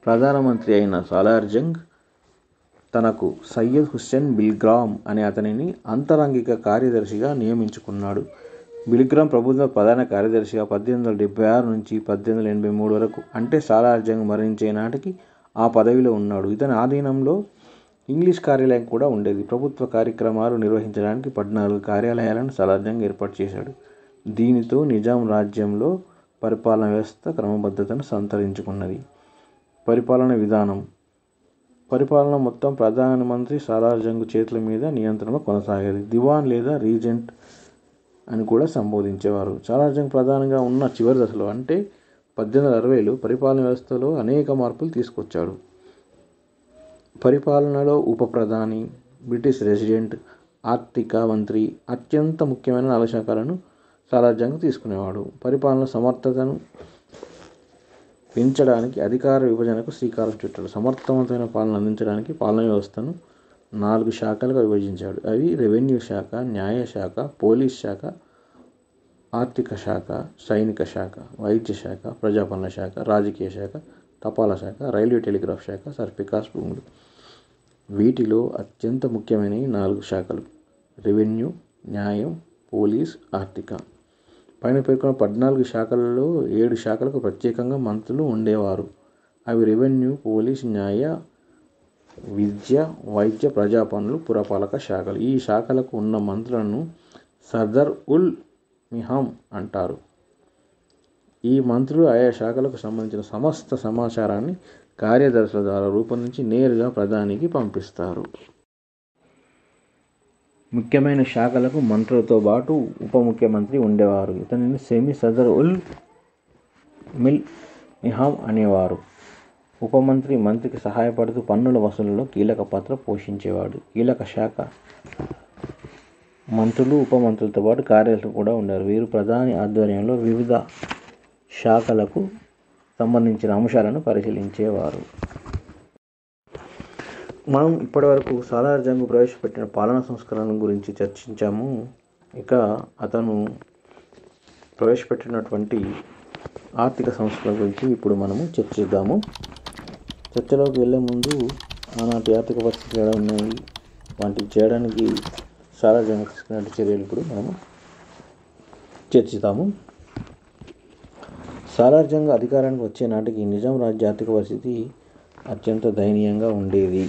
ప్రధానమంత్రి అయిన సాలార్జంగ్ తనకు సయ్యద్ హుస్సేన్ బిల్గ్రామ్ అనే అతనిని అంతరంగిక కార్యదర్శిగా నియమించుకున్నాడు. బిల్గ్రామ్ ప్రభుత్వ ప్రధాన కార్యదర్శిగా పద్దెనిమిది వందల డెబ్బై ఆరు నుంచి పద్దెనిమిది వందల ఎనభై మూడు వరకు అంటే సాలార్జంగ్ మరణించే నాటికి ఆ పదవిలో ఉన్నాడు. ఇతని ఆధీనంలో ఇంగ్లీష్ కార్యాలయం కూడా ఉండేది. ప్రభుత్వ కార్యక్రమాలు నిర్వహించడానికి పద్నాలుగు కార్యాలయాలను సాలార్జంగ్ ఏర్పాటు చేశాడు. దీనితో నిజాం రాజ్యంలో పరిపాలనా వ్యవస్థ క్రమబద్ధతను సంతరించుకున్నది. పరిపాలనా విధానం పరిపాలన మొత్తం ప్రధానమంత్రి సాలార్జంగ్ చేతుల మీద నియంత్రణలో కొనసాగేది. దివాన్ లేదా రీజెంట్ అని కూడా సంబోధించేవారు. సాలార్జంగ్ ప్రధానిగా ఉన్న చివరి దశలో అంటే పద్దెనిమిది వందల అరవైలో పరిపాలనా వ్యవస్థలో అనేక మార్పులు తీసుకొచ్చాడు. పరిపాలనలో ఉప ప్రధాని, బ్రిటిష్ రెసిడెంట్, ఆర్థిక మంత్రి అత్యంత ముఖ్యమైన నాలుగు శాఖలను సాలార్జంగ్ తీసుకునేవాడు. పరిపాలనా సమర్థతను పెంచడానికి అధికార విభజనకు శ్రీకారం చుట్టాడు. సమర్థవంతమైన పాలన అందించడానికి పాలనా వ్యవస్థను నాలుగు శాఖలుగా విభజించాడు. అవి రెవెన్యూ శాఖ, న్యాయ శాఖ, పోలీసు శాఖ, ఆర్థిక శాఖ, సైనిక శాఖ, వైద్య శాఖ, ప్రజాపాలన శాఖ, రాజకీయ శాఖ, తపాలా శాఖ, రైల్వే టెలిగ్రాఫ్ శాఖ, సర్ఫికాస్ భూములు. వీటిలో అత్యంత ముఖ్యమైనవి నాలుగు శాఖలు రెవెన్యూ, న్యాయం, పోలీస్, ఆర్థిక. పైన పేర్కొన్న పద్నాలుగు శాఖలలో ఏడు శాఖలకు ప్రత్యేకంగా మంత్రులు ఉండేవారు. అవి రెవెన్యూ, పోలీస్, న్యాయ, విద్య, వైద్య, ప్రజాపనులు, పురపాలక శాఖలు. ఈ శాఖలకు ఉన్న మంత్రులను సదర్ ఉల్ మిహామ్ అంటారు. ఈ మంత్రులు ఆయా శాఖలకు సంబంధించిన సమస్త సమాచారాన్ని కార్యదర్శుల ద్వారా రూపొందించి నేరుగా ప్రధానికి పంపిస్తారు. ముఖ్యమైన శాఖలకు మంత్రులతో బాటు ఉప ముఖ్యమంత్రి ఉండేవారు. ఇతనిని సెమీ సదర్ ఉల్ మిల్ మిహామ్ అనేవారు. ఉప మంత్రి మంత్రికి సహాయపడుతూ పన్నుల వసూలులో కీలక పాత్ర పోషించేవాడు. కీలక శాఖ మంత్రులు, ఉప మంత్రులతో పాటు కార్యదర్శులు కూడా ఉండేవారు. వీరు ప్రధాని ఆధ్వర్యంలో వివిధ శాఖలకు సంబంధించిన అంశాలను పరిశీలించేవారు. మనం ఇప్పటివరకు సాలార్జంగ్ ప్రవేశపెట్టిన పాలనా సంస్కరణల గురించి చర్చించాము. ఇక అతను ప్రవేశపెట్టినటువంటి ఆర్థిక సంస్కరణల గురించి ఇప్పుడు మనము చర్చిద్దాము. చర్చలోకి వెళ్ళే ముందు ఆనాటి ఆర్థిక పరిస్థితులు ఎలా ఉన్నాయి, వాటిని చేయడానికి సాలార్జంగ్ తీసుకున్న చర్యలు ఇప్పుడు మనము చర్చిద్దాము. సాలార్జంగ్ అధికారానికి వచ్చే నాటికి నిజాం రాజ్య ఆర్థిక పరిస్థితి అత్యంత దయనీయంగా ఉండేది.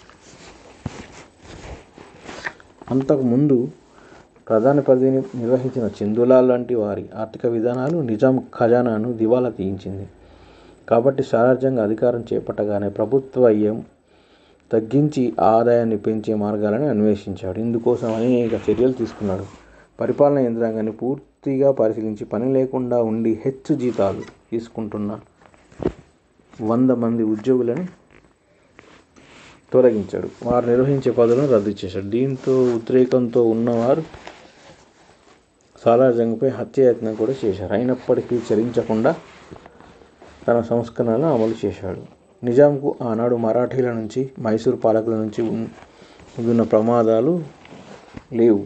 అంతకు ముందు ప్రధాని పదవిని నిర్వహించిన చందూలాల్ లాంటి వారి ఆర్థిక విధానాలు నిజాం ఖజానాను దివాలా తీయించింది. కాబట్టి సాలార్జంగ్ అధికారం చేపట్టగానే ప్రభుత్వ వ్యయం తగ్గించి ఆదాయాన్ని పెంచే మార్గాలను అన్వేషించాడు. ఇందుకోసం అనేక చర్యలు తీసుకున్నాడు. పరిపాలనా యంత్రాంగాన్ని పూర్తిగా పరిశీలించి పని లేకుండా ఉండి హెచ్చు జీతాలు తీసుకుంటున్న వంద మంది ఉద్యోగులను తొలగించాడు. వారు నిర్వహించే పదవులను రద్దు చేశాడు. దీంతో ఉద్రేకంతో ఉన్నవారు సాలార్జంగ్పై హత్యాయత్నం కూడా చేశారు. అయినప్పటికీ చలించకుండా తన సంస్కరణలను అమలు చేశాడు. నిజాంకు ఆనాడు మరాఠీల నుంచి, మైసూరు పాలకుల నుంచి ముందున్న ప్రమాదాలు లేవు.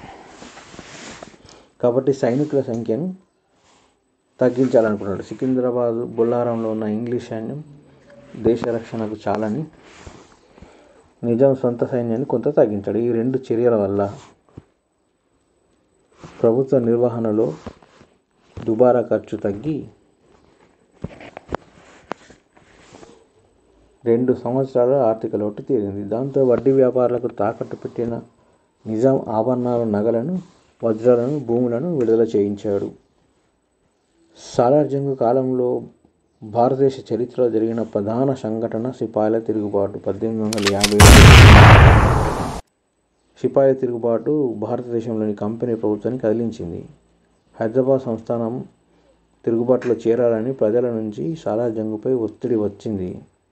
కాబట్టి సైనికుల సంఖ్యను తగ్గించాలనుకున్నాడు. సికింద్రాబాద్, బొల్లారంలో ఉన్న ఇంగ్లీష్ సైన్యం దేశ రక్షణకు చాలని నిజాం స్వంత సైన్యాన్ని కొంత తగ్గించాడు. ఈ రెండు చర్యల వల్ల ప్రభుత్వ నిర్వహణలో దుబారా ఖర్చు తగ్గి రెండు సంవత్సరాల్లో ఆర్థిక లోటు తీరింది. దాంతో వడ్డీ వ్యాపారులకు తాకట్టు పెట్టిన నిజాం ఆభరణాలు, నగలను, వజ్రాలను, భూములను విడుదల చేయించాడు. సాలార్జంగ్ కాలంలో భారతదేశ చరిత్రలో జరిగిన ప్రధాన సంఘటన సిపాయిల తిరుగుబాటు. పద్దెనిమిది వందల యాభై ఏడులో సిపాయిల తిరుగుబాటు భారతదేశంలోని కంపెనీ ప్రభుత్వాన్ని కదిలించింది. హైదరాబాద్ సంస్థానం తిరుగుబాటులో చేరాలని ప్రజల నుంచి సాలార్జంగ్పై ఒత్తిడి వచ్చింది.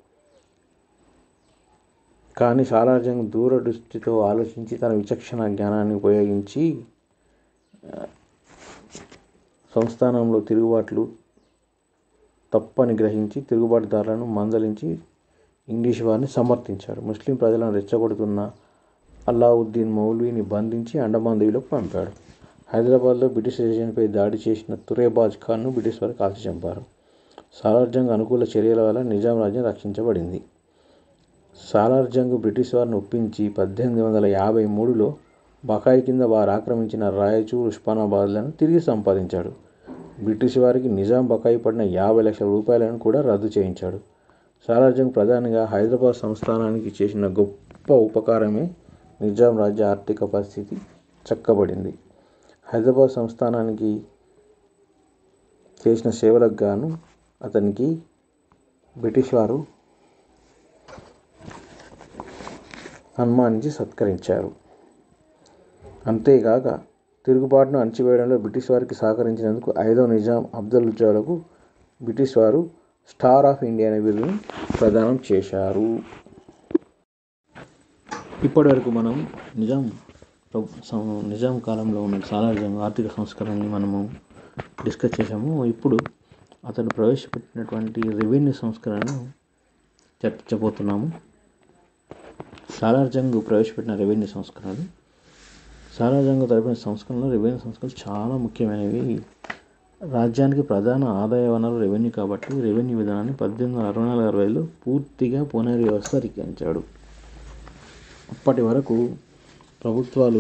కానీ సాలార్జంగ్ దూరదృష్టితో ఆలోచించి తన విచక్షణా జ్ఞానాన్ని ఉపయోగించి సంస్థానంలో తిరుగుబాట్లు తప్పని గ్రహించి తిరుగుబాటుదారులను మందలించి ఇంగ్లీష్ వారిని సమర్థించాడు. ముస్లిం ప్రజలను రెచ్చగొడుతున్న అలావుద్దీన్ మౌల్వీని బంధించి అండమాన్ దీవులకు పంపాడు. హైదరాబాద్లో బ్రిటిష్ రెసిడెంట్పై దాడి చేసిన తురేబాజ్ ఖాన్ను బ్రిటిష్ వారు కాల్చి చంపారు. సాలార్జంగ్ అనుకూల చర్యల వల్ల నిజాం రాజ్యం రక్షించబడింది సాలార్జంగ్ బ్రిటిష్ వారిని ఒప్పించి పద్దెనిమిది వందల యాభై మూడులో బకాయి కింద వారు ఆక్రమించిన రాయచూర్ ఉస్మానాబాద్లను తిరిగి సంపాదించాడు బ్రిటిష్ వారికి నిజాం బకాయి పడిన యాభై లక్షల రూపాయలను కూడా రద్దు చేయించాడు సాలార్జంగ్ ప్రధానిగా హైదరాబాద్ సంస్థానానికి చేసిన గొప్ప ఉపకారమే నిజాం రాజ్య ఆర్థిక పరిస్థితి చక్కబడింది హైదరాబాద్ సంస్థానానికి చేసిన సేవలకు గాను అతనికి బ్రిటిష్ వారు సన్మానించి సత్కరించారు అంతేగాక తిరుగుబాటును అణచివేయడంలో బ్రిటిష్ వారికి సహకరించినందుకు ఐదవ నిజాం అబ్దుల్ జోలకు బ్రిటిష్ వారు స్టార్ ఆఫ్ ఇండియా అనే బిరుదును ప్రదానం చేశారు ఇప్పటి వరకు మనం నిజాం నిజాం కాలంలో ఉన్న సాలార్జంగ్ ఆర్థిక సంస్కరణని మనము డిస్కస్ చేసాము ఇప్పుడు అతను ప్రవేశపెట్టినటువంటి రెవెన్యూ సంస్కరణను చర్చించబోతున్నాము సాలార్జంగ్ ప్రవేశపెట్టిన రెవెన్యూ సంస్కరణలు సాలార్జంగ్ తరపున సంస్కరణలు రెవెన్యూ సంస్కరణలు చాలా ముఖ్యమైనవి రాజ్యానికి ప్రధాన ఆదాయ వనరు రెవెన్యూ కాబట్టి రెవెన్యూ విధానాన్ని పద్దెనిమిది వందల అరవై నాలుగు అరవైలో పూర్తిగా పునర్వ్యవస్థీకరించాడు అప్పటి వరకు ప్రభుత్వాలు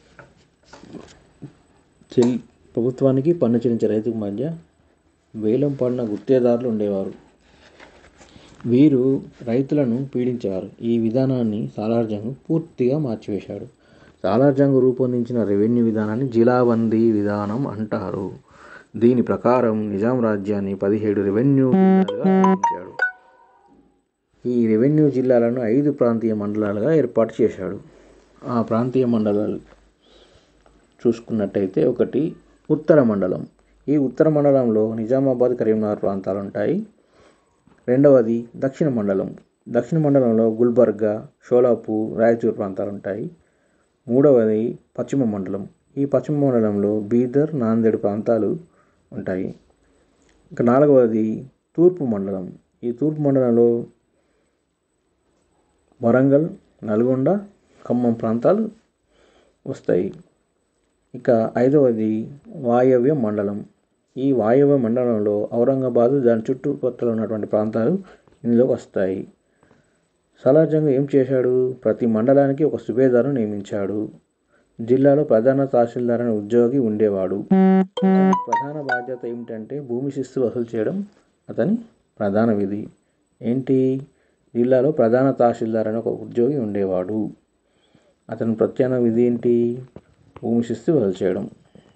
చెల్ ప్రభుత్వానికి పన్ను చెల్లించే రైతుకు మధ్య వేలం పడిన గుత్తేదారులు ఉండేవారు వీరు రైతులను పీడించేవారు ఈ విధానాన్ని సాలార్జంగ్ పూర్తిగా మార్చివేశాడు సాలార్జంగ్ రూపొందించిన రెవెన్యూ విధానాన్ని జిలాబందీ విధానం అంటారు దీని ప్రకారం నిజాం రాజ్యాన్ని పదిహేడు రెవెన్యూ జిల్లాలుగా విభజించాడు ఈ రెవెన్యూ జిల్లాలను ఐదు ప్రాంతీయ మండలాలుగా ఏర్పాటు చేశాడు ఆ ప్రాంతీయ మండలాలు చూసుకున్నట్టయితే ఒకటి ఉత్తర మండలం ఈ ఉత్తర మండలంలో నిజామాబాద్ కరీంనగర్ ప్రాంతాలు ఉంటాయి రెండవది దక్షిణ మండలం దక్షిణ మండలంలో గుల్బర్గా షోలాపూర్ రాయచూర్ ప్రాంతాలు ఉంటాయి మూడవది పశ్చిమ మండలం ఈ పశ్చిమ మండలంలో బీదర్ నాందేడ్ ప్రాంతాలు ఉంటాయి ఇక నాలుగవది తూర్పు మండలం ఈ తూర్పు మండలంలో వరంగల్ నల్గొండ ఖమ్మం ప్రాంతాలు వస్తాయి ఇక ఐదవది వాయవ్య మండలం ఈ వాయవ్య మండలంలో ఔరంగాబాదు దాని చుట్టుపక్కల ఉన్నటువంటి ప్రాంతాలు ఇందులో వస్తాయి సలార్జంగ్ ఏం చేశాడు ప్రతి మండలానికి ఒక సుబేదారు నియమించాడు జిల్లాలో ప్రధాన తహసీల్దార్ అనే ఉద్యోగి ఉండేవాడు ప్రధాన బాధ్యత ఏమిటంటే భూమి శిస్తు వసూలు చేయడం అతని ప్రధాన విధి ఏంటి జిల్లాలో ప్రధాన తహసీల్దార్ అనే ఒక ఉద్యోగి ఉండేవాడు అతని ప్రత్యామ్నాయ విధి ఏంటి భూమి శిస్తు వసూలు చేయడం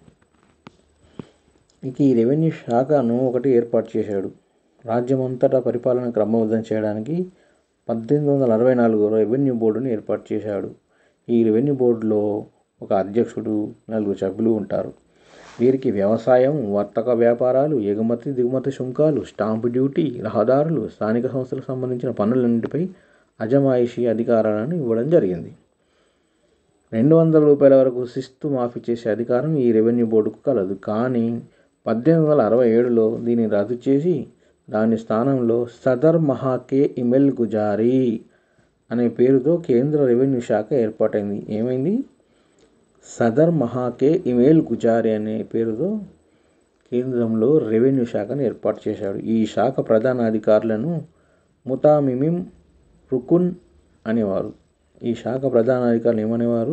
ఇక ఈ రెవెన్యూ శాఖను ఒకటి ఏర్పాటు చేశాడు రాజ్యమంతటా పరిపాలన క్రమబద్ధం చేయడానికి పద్దెనిమిది వందల అరవై నాలుగు రెవెన్యూ బోర్డును ఏర్పాటు చేశాడు ఈ రెవెన్యూ బోర్డులో ఒక అధ్యక్షుడు నలుగురు సభ్యులు ఉంటారు వీరికి వ్యవసాయం వర్తక వ్యాపారాలు ఎగుమతి దిగుమతి సుంకాలు స్టాంపు డ్యూటీ రహదారులు స్థానిక సంస్థలకు సంబంధించిన పన్నులన్నింటిపై అజమాయిషీ అధికారాలను ఇవ్వడం జరిగింది రెండు వందల రూపాయల వరకు శిస్తు మాఫీ చేసే అధికారం ఈ రెవెన్యూ బోర్డుకు కలదు కానీ పద్దెనిమిది వందల అరవై ఏడులో దీన్ని రద్దు చేసి దాని స్థానంలో సదర్ మహాకే ఇమెల్ గుజారీ అనే పేరుతో కేంద్ర రెవెన్యూ శాఖ ఏర్పాటైంది ఏమైంది సదర్ మహాకే ఇమెయిల్ గుజారీ అనే పేరుతో కేంద్రంలో రెవెన్యూ శాఖను ఏర్పాటు చేశాడు ఈ శాఖ ప్రధాన అధికారులను ముతామిమిం రుకున్ అనేవారు ఈ శాఖ ప్రధాన అధికారులు ఏమనేవారు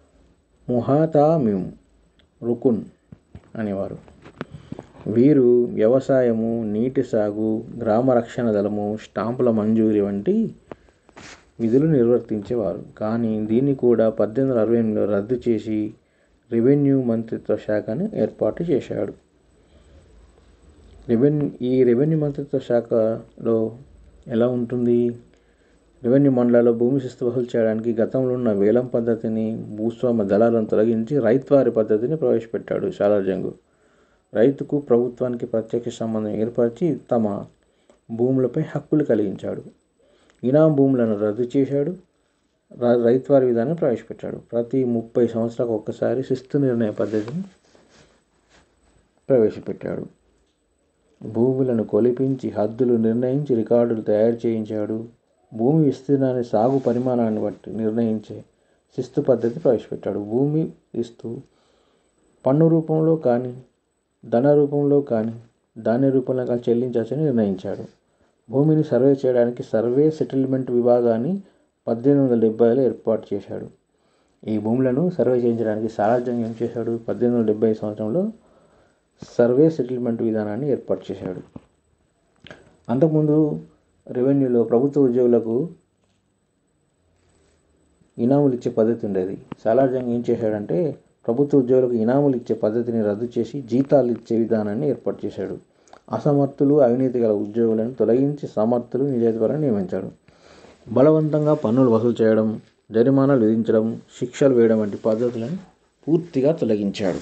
ముహాతామిం రుకున్ అనేవారు వీరు వ్యవసాయము నీటి సాగు గ్రామ రక్షణ దళము స్టాంపుల మంజూరీ వంటి విధులు నిర్వర్తించేవారు కానీ దీన్ని కూడా పద్దెనిమిది వందల అరవై ఎనిమిదిలో రద్దు చేసి రెవెన్యూ మంత్రిత్వ శాఖను ఏర్పాటు చేశాడు రెవెన్యూ ఈ రెవెన్యూ మంత్రిత్వ శాఖలో ఎలా ఉంటుంది రెవెన్యూ మండలాల్లో భూమి శిస్తు వసూలు చేయడానికి గతంలో ఉన్న వేలం పద్ధతిని భూస్వామ్య దళాలను తొలగించి రైత్వారి పద్ధతిని ప్రవేశపెట్టాడు సాలార్జంగ్ రైతుకు ప్రభుత్వానికి ప్రత్యక్ష సంబంధం ఏర్పరిచి తమ భూములపై హక్కులు కలిగించాడు ఇనాం భూములను రద్దు చేశాడు రైతువారి విధానం ప్రవేశపెట్టాడు ప్రతి ముప్పై సంవత్సరాలకు ఒక్కసారి శిస్తు నిర్ణయ పద్ధతిని ప్రవేశపెట్టాడు భూములను కొలిపించి హద్దులు నిర్ణయించి రికార్డులు తయారు చేయించాడు భూమి విస్తీర్ణాన్ని సాగు పరిమాణాన్ని బట్టి నిర్ణయించే శిస్తు పద్ధతి ప్రవేశపెట్టాడు భూమి ఇస్తూ పన్ను రూపంలో కానీ ధన రూపంలో కానీ ధాన్య రూపంలో కానీ చెల్లించవచ్చని నిర్ణయించాడు భూమిని సర్వే చేయడానికి సర్వే సెటిల్మెంట్ విభాగాన్ని పద్దెనిమిది వందల డెబ్బైలో ఏర్పాటు చేశాడు ఈ భూములను సర్వే చేయించడానికి సాలార్జంగ్ ఏం చేశాడు పద్దెనిమిది వందల డెబ్బై సంవత్సరంలో సర్వే సెటిల్మెంట్ విధానాన్ని ఏర్పాటు చేశాడు అంతకుముందు రెవెన్యూలో ప్రభుత్వ ఉద్యోగులకు ఇనాములు ఇచ్చే పద్ధతి ఉండేది సాలార్జంగ్ ఏం చేశాడంటే ప్రభుత్వ ఉద్యోగులకు ఇనాములు ఇచ్చే పద్ధతిని రద్దు చేసి జీతాలు ఇచ్చే విధానాన్ని ఏర్పాటు చేశాడు అసమర్థులు అవినీతి గల ఉద్యోగులను తొలగించి సమర్థులు నిజాయితీపరులను నియమించాడు బలవంతంగా పన్నులు వసూలు చేయడం జరిమానాలు విధించడం శిక్షలు వేయడం వంటి పద్ధతులను పూర్తిగా తొలగించాడు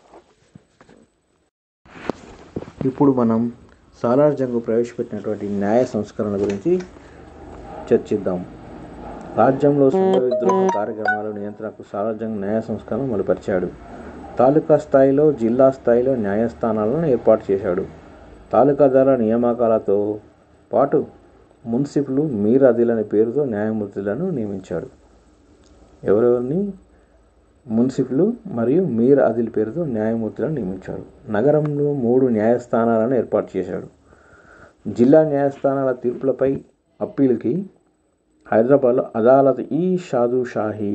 ఇప్పుడు మనం సాలార్జంగ్ ప్రవేశపెట్టినటువంటి న్యాయ సంస్కరణ గురించి చర్చిద్దాం రాజ్యంలో సంఘ విద్రోహ కార్యక్రమాల నియంత్రణకు సాలార్జంగ్ న్యాయ సంస్కరణ మొదలుపరిచాడు తాలూకా స్థాయిలో జిల్లా స్థాయిలో న్యాయస్థానాలను ఏర్పాటు చేశాడు తాలూకాదారుల నియామకాలతో పాటు మున్సిపులు మీర్ అదిల్ అనే పేరుతో న్యాయమూర్తులను నియమించాడు ఎవరెవరిని మున్సిపులు మరియు మీర్ అదిల్ పేరుతో న్యాయమూర్తులను నియమించాడు నగరంలో మూడు న్యాయస్థానాలను ఏర్పాటు చేశాడు జిల్లా న్యాయస్థానాల తీర్పులపై అప్పీల్కి హైదరాబాద్లో అదాలత్ ఈ షాదు షాహీ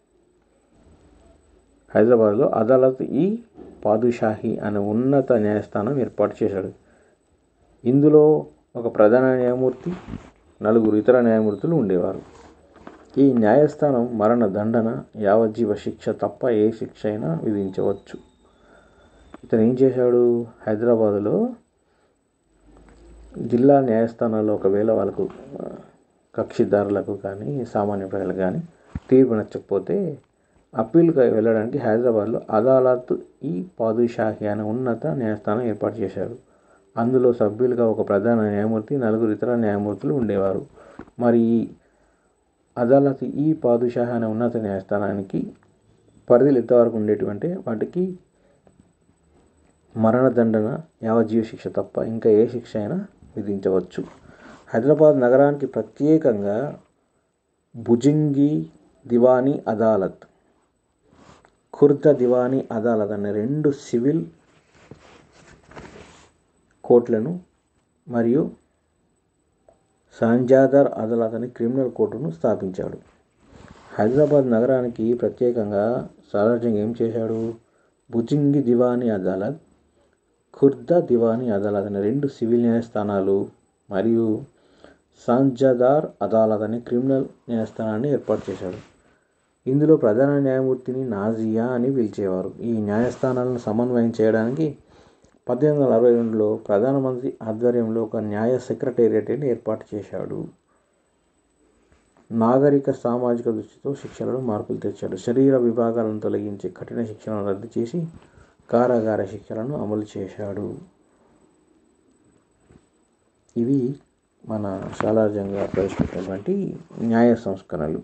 హైదరాబాద్లో అదాలత్ ఈ పాదుషాహి అనే ఉన్నత న్యాయస్థానం ఏర్పాటు చేశాడు ఇందులో ఒక ప్రధాన న్యాయమూర్తి నలుగురు ఇతర న్యాయమూర్తులు ఉండేవారు ఈ న్యాయస్థానం మరణ దండన యావజ్జీవ శిక్ష తప్ప ఏ శిక్ష అయినా విధించవచ్చు ఇతను ఏం చేశాడు హైదరాబాదులో జిల్లా న్యాయస్థానాల్లో ఒకవేళ వాళ్ళకు ఆ, కక్షిదారులకు కానీ సామాన్య ప్రజలకు కానీ తీర్పు నచ్చకపోతే అప్పీల్కి వెళ్ళడానికి హైదరాబాద్లో అదాలత్ ఈ పాదుషాహి అనే ఉన్నత న్యాయస్థానం ఏర్పాటు చేశారు అందులో సభ్యులుగా ఒక ప్రధాన న్యాయమూర్తి నలుగురు ఇతర న్యాయమూర్తులు ఉండేవారు మరి ఈ అదాలత్ ఈ పాదుషాహి అనే ఉన్నత న్యాయస్థానానికి పరిధిలు ఎంతవరకు ఉండేటివంటే వాటికి మరణదండన యావజ్జీవ శిక్ష తప్ప ఇంకా ఏ శిక్ష అయినా విధించవచ్చు హైదరాబాద్ నగరానికి ప్రత్యేకంగా భుజింగి దివానీ అదాలత్ ఖుర్ద దివానీ అదాలత్ అనే రెండు సివిల్ కోర్టులను మరియు సాంజాదర్ అదాలత్ అనే క్రిమినల్ కోర్టును స్థాపించాడు హైదరాబాద్ నగరానికి ప్రత్యేకంగా సాలార్జంగ్ ఏం చేశాడు భుజింగి దివానీ అదాలత్ ఖుర్ద దివానీ అదాలత్ అనే రెండు సివిల్ న్యాయస్థానాలు మరియు సాంజాదార్ అదాలత్ అనే క్రిమినల్ న్యాయస్థానాన్ని ఏర్పాటు చేశాడు ఇందులో ప్రధాన న్యాయమూర్తిని నాజియా అని పిలిచేవారు ఈ న్యాయస్థానాలను సమన్వయం చేయడానికి పద్దెనిమిది వందల అరవై రెండులో ప్రధానమంత్రి ఆధ్వర్యంలో ఒక న్యాయ సెక్రటేరియట్ని ఏర్పాటు చేశాడు నాగరిక సామాజిక దృష్టితో శిక్షలలో మార్పులు తెచ్చాడు శరీర విభాగాలను తొలగించి కఠిన శిక్షలను రద్దు చేసి కారాగార శిక్షలను అమలు చేశాడు ఇవి మన సాలార్జంగా ప్రవేశపెట్టినటువంటి న్యాయ సంస్కరణలు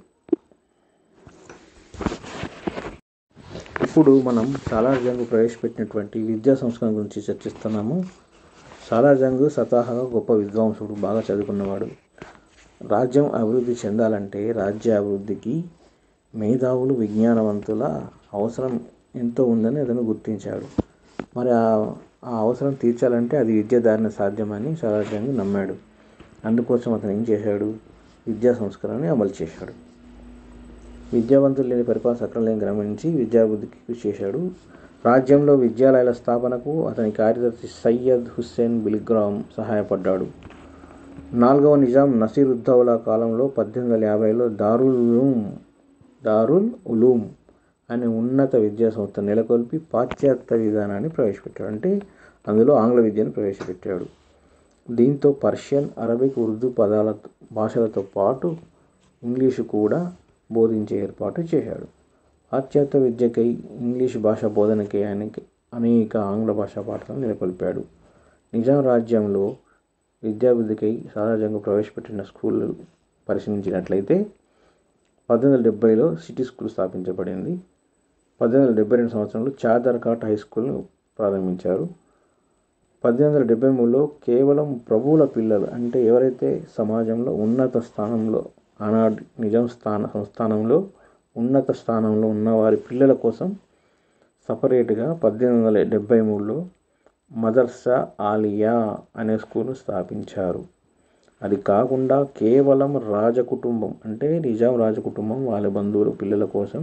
ఇప్పుడు మనం సాలార్జంగ్ ప్రవేశపెట్టినటువంటి విద్యా సంస్కరణ గురించి చర్చిస్తున్నాము సాలార్జంగ్ స్వతహాగా గొప్ప విద్వాంసుడు బాగా చదువుకున్నవాడు రాజ్యం అభివృద్ధి చెందాలంటే రాజ్య అభివృద్ధికి మేధావులు విజ్ఞానవంతుల అవసరం ఎంతో ఉందని అతను గుర్తించాడు మరి ఆ ఆ అవసరం తీర్చాలంటే అది విద్య దారిన సాధ్యమని సాలార్జంగ్ నమ్మాడు అందుకోసం అతను ఏం చేశాడు విద్యా సంస్కరణని అమలు చేశాడు విద్యావంతులు లేని పరిపాలన సక్రమం గమనించి విద్యాభివృద్ధికి కృషి చేశాడు రాజ్యంలో విద్యాలయాల స్థాపనకు అతని కార్యదర్శి సయ్యద్ హుస్సేన్ బిల్గ్రామ్ సహాయపడ్డాడు నాలుగవ నిజాం నసీరుద్దౌలా కాలంలో పద్దెనిమిది వందల యాభైలో దారుల్ ఉలూమ్ దారుల్ ఉలూమ్ అనే ఉన్నత విద్యా సంస్థ నెలకొల్పి పాశ్చాత్య విధానాన్ని ప్రవేశపెట్టాడు అంటే అందులో ఆంగ్ల విద్యను ప్రవేశపెట్టాడు దీంతో పర్షియన్ అరబిక్ ఉర్దూ పదాల భాషలతో పాటు ఇంగ్లీషు కూడా బోధించే ఏర్పాటు చేశాడు పాశ్చాత్య విద్యకై ఇంగ్లీష్ భాష బోధనకై ఆయనకి అనేక ఆంగ్ల భాషా పాఠశాలను నెలకొల్పాడు నిజాం రాజ్యంలో విద్యాభివృద్ధికై సాలార్జంగ్ ప్రవేశపెట్టిన స్కూళ్ళు పరిశీలించినట్లయితే పద్దెనిమిది వందల డెబ్బైలో సిటీ స్కూల్ స్థాపించబడింది పద్దెనిమిది వందల డెబ్బై రెండు సంవత్సరంలో చాదర్ఘాట్ హై స్కూల్ను ప్రారంభించారు పద్దెనిమిది వందల డెబ్బై మూడులో కేవలం ప్రభువుల పిల్లలు అంటే ఎవరైతే సమాజంలో ఉన్నత స్థానంలో ఆనాడు నిజాం స్థాన సంస్థానంలో ఉన్నత స్థానంలో ఉన్న వారి పిల్లల కోసం సపరేట్గా పద్దెనిమిది వందల డెబ్బై మూడులో మదర్సా ఆలియా అనే స్కూల్ను స్థాపించారు అది కాకుండా కేవలం రాజకుటుంబం అంటే నిజాం రాజకుటుంబం వాళ్ళ బంధువులు పిల్లల కోసం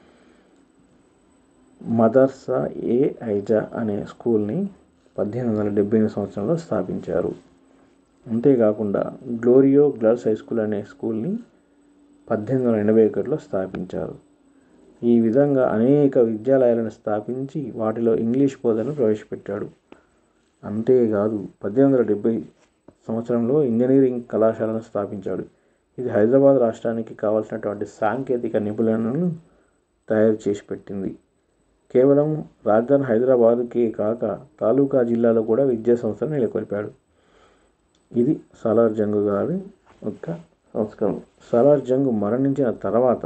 మదర్సా ఏ ఐజా అనే స్కూల్ని పద్దెనిమిది వందల డెబ్బై ఎనిమిది సంవత్సరంలో స్థాపించారు అంతేకాకుండా గ్లోరియో గర్ల్స్ హై స్కూల్ అనే స్కూల్ని పద్దెనిమిది వందల ఎనభై ఒకటిలో స్థాపించారు ఈ విధంగా అనేక విద్యాలయాలను స్థాపించి వాటిలో ఇంగ్లీష్ బోధనను ప్రవేశపెట్టాడు అంతేకాదు పద్దెనిమిది వందల డెబ్బై సంవత్సరంలో ఇంజనీరింగ్ కళాశాలను స్థాపించాడు ఇది హైదరాబాద్ రాష్ట్రానికి కావాల్సినటువంటి సాంకేతిక నిపుణులను తయారు చేసి పెట్టింది కేవలం రాజధాని హైదరాబాద్కే కాక తాలూకా జిల్లాలో కూడా విద్యా సంస్థలు నెలకొల్పాడు ఇది సాలార్ జంగ్ గారి యొక్క సంస్కరణ సాలార్ జంగ్ మరణించిన తర్వాత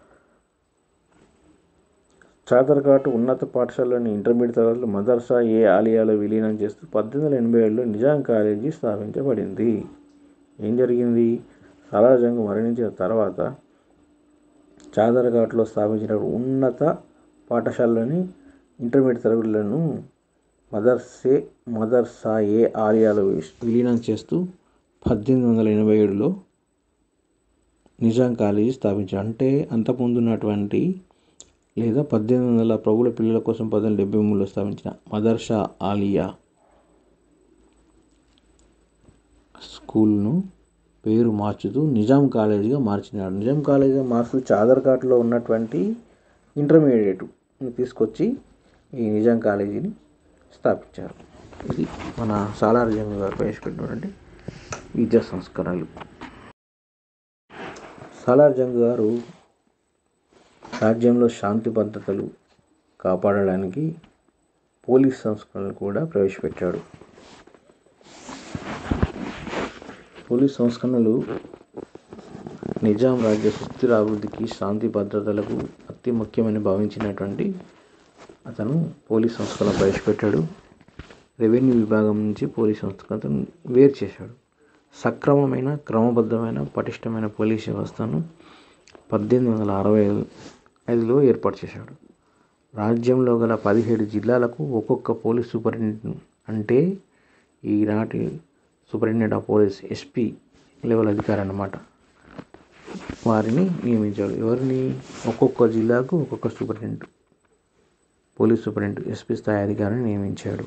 చాదర్ఘాట్ ఉన్నత పాఠశాలని ఇంటర్మీడియట్ తరగతులు మదర్సా ఏ ఆలియాలో విలీనం చేస్తూ పద్దెనిమిది వందల ఎనభై ఏడులో నిజాం కాలేజీ స్థాపించబడింది ఏం జరిగింది సాలార్ జంగ్ మరణించిన తర్వాత చాదర్ఘాట్లో స్థాపించిన ఉన్నత పాఠశాలని ఇంటర్మీడియట్ తరగతులను మదర్సే మదర్సా ఏ ఆలియాలో విలీనం చేస్తూ పద్దెనిమిది వందల ఎనభై ఏడులో నిజాం కాలేజీ స్థాపించారు అంటే అంతకుముందు ఉన్నటువంటి లేదా పద్దెనిమిది వందల ప్రభుల పిల్లల కోసం పద్దెనిమిది డెబ్బై మూడులో స్థాపించిన మదర్షా ఆలియా స్కూల్ను పేరు మార్చుతూ నిజాం కాలేజీగా మార్చినాడు నిజాం కాలేజీగా మార్చుతూ చాదర్ఘాట్లో ఉన్నటువంటి ఇంటర్మీడియట్ తీసుకొచ్చి ఈ నిజాం కాలేజీని స్థాపించారు ఇది మన సాలార్ జంగ్ గారు ప్రవేశపెట్టినటువంటి విద్యా సంస్కరణలు సాలార్ జంగ్ గారు రాజ్యంలో శాంతి భద్రతలు కాపాడడానికి పోలీస్ సంస్కరణలు కూడా ప్రవేశపెట్టాడు పోలీస్ సంస్కరణలు నిజాం రాజ్య సుస్థిర అభివృద్ధికి శాంతి భద్రతలకు అతి ముఖ్యమని భావించినటువంటి అతను పోలీస్ సంస్కరణ ప్రవేశపెట్టాడు రెవెన్యూ విభాగం నుంచి పోలీస్ సంస్కరణను వేరు చేశాడు సక్రమమైన క్రమబద్ధమైన పటిష్టమైన పోలీస్ వ్యవస్థను పద్దెనిమిది వందల అరవై ఐదులో ఏర్పాటు చేశాడు రాజ్యంలో గల పదిహేడు జిల్లాలకు ఒక్కొక్క పోలీస్ సూపరింటెండెంట్ అంటే ఈనాటి superintendent of police SP level అధికారి అన్నమాట వారిని నియమించాడు ఎవరిని ఒక్కొక్క జిల్లాకు ఒక్కొక్క సూపరింటెండెంట్ పోలీస్ సూపరింటెండెంట్ ఎస్పీ స్థాయి అధికారిని నియమించాడు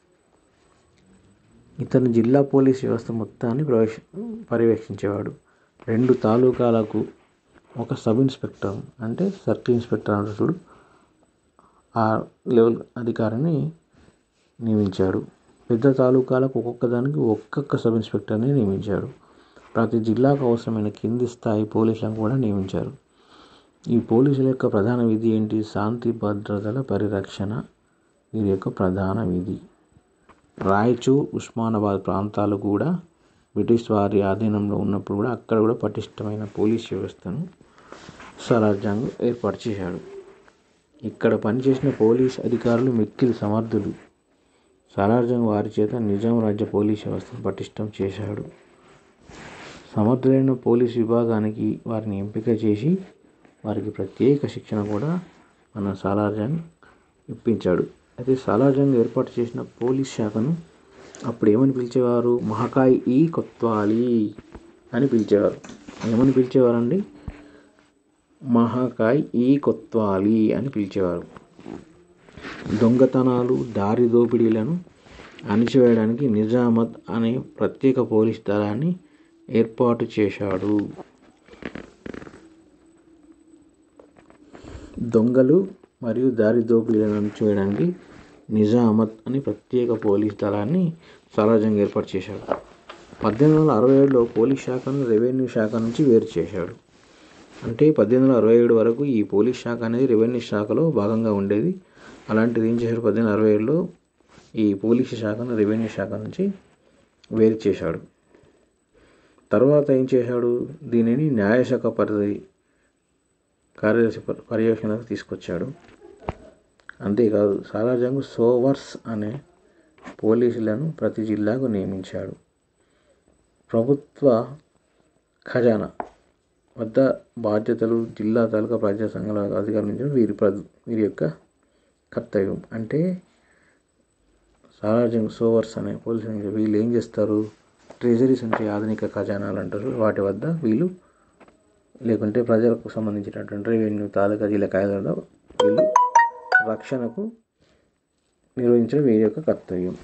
ఇతను జిల్లా పోలీస్ వ్యవస్థ మొత్తాన్ని ప్రవేశ పర్యవేక్షించేవాడు రెండు తాలూకాలకు ఒక సబ్ ఇన్స్పెక్టర్ అంటే సర్కిల్ ఇన్స్పెక్టర్ అంటారు చూడు ఆ లెవెల్ అధికారిని నియమించాడు పెద్ద తాలూకాలకు ఒక్కొక్క దానికి ఒక్కొక్క సబ్ ఇన్స్పెక్టర్ని నియమించాడు ప్రతి జిల్లాకు అవసరమైన కింది స్థాయి పోలీసులను కూడా నియమించారు ఈ పోలీసుల యొక్క ప్రధాన విధి ఏంటి శాంతి భద్రతల పరిరక్షణ వీరి యొక్క ప్రధాన విధి రాయచూర్ ఉస్మానాబాద్ ప్రాంతాలు కూడా బ్రిటిష్ వారి ఆధీనంలో ఉన్నప్పుడు కూడా అక్కడ కూడా పటిష్టమైన పోలీస్ వ్యవస్థను సలార్ జంగ్ ఏర్పాటు చేశాడు ఇక్కడ పనిచేసిన పోలీస్ అధికారులు మిక్కిలి సమర్థులు సలార్ జంగ్ వారి చేత నిజాం రాజ్య పోలీస్ వ్యవస్థను పటిష్టం చేశాడు సమర్థులైన పోలీస్ విభాగానికి వారిని ఎంపిక చేసి వారికి ప్రత్యేక శిక్షణ కూడా మన సాలార్ జంగ్ ఇప్పించాడు అయితే సాలార్ జంగ్ ఏర్పాటు చేసిన పోలీస్ శాఖను అప్పుడు ఏమని పిలిచేవారు మహకాయ్ ఈ కొత్వాలి అని పిలిచేవారు ఏమని పిలిచేవారండి మహాకాయ్ ఈ కొత్వాలి అని పిలిచేవారు దొంగతనాలు దారి దోపిడీలను అణిచివేయడానికి నిజామత్ అనే ప్రత్యేక పోలీస్ దళాన్ని ఏర్పాటు చేశాడు దొంగలు మరియు దారి దోపిడీలను అణిచివేయడానికి నిజామత్ అనే ప్రత్యేక పోలీస్ దళాన్ని సాలార్జంగ్ ఏర్పాటు చేశాడు పద్దెనిమిది వందల అరవై ఏడులో పోలీస్ శాఖను రెవెన్యూ శాఖ నుంచి వేరు చేశాడు అంటే పద్దెనిమిది వందల అరవై ఏడు వరకు ఈ పోలీస్ శాఖ అనేది రెవెన్యూ శాఖలో భాగంగా ఉండేది అలాంటిది ఏం చేశాడు పద్దెనిమిది అరవై ఏడులో ఈ పోలీస్ శాఖను రెవెన్యూ శాఖ నుంచి వేరు చేశాడు తర్వాత ఏం చేశాడు దీనిని న్యాయశాఖ పరిధి కార్యదర్శి ప- పర్యవేక్షణకు తీసుకొచ్చాడు అంతేకాదు సాలార్జంగ్ సోవర్స్ అనే పోలీసులను ప్రతి జిల్లాకు నియమించాడు ప్రభుత్వ ఖజానా వద్ద బాధ్యతలు జిల్లా తాలూకా ప్రజా సంఘాల అధికారులు వీరి ప్ర వీరి యొక్క కర్తవ్యం అంటే సాలార్జంగ్ సోవర్స్ అనే పోలీసు వీళ్ళు ఏం చేస్తారు ట్రెజరీస్ ఉంటాయి ఆధునిక ఖజానాలు అంటారు వాటి వద్ద వీళ్ళు లేకుంటే ప్రజలకు సంబంధించినటువంటి రెవెన్యూ తాలూకా జిల్లా కాయలలో వీళ్ళు రక్షణకు నిర్వహించడం వీరి యొక్క కర్తవ్యం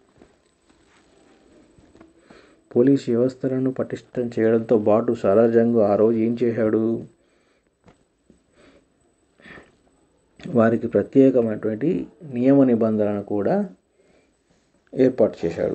పోలీస్ వ్యవస్థలను పటిష్టం చేయడంతో పాటు సాలార్జంగ్ ఆ రోజు ఏం చేశాడు వారికి ప్రత్యేకమైనటువంటి నియమ నిబంధనలను కూడా ఏర్పాటు చేశాడు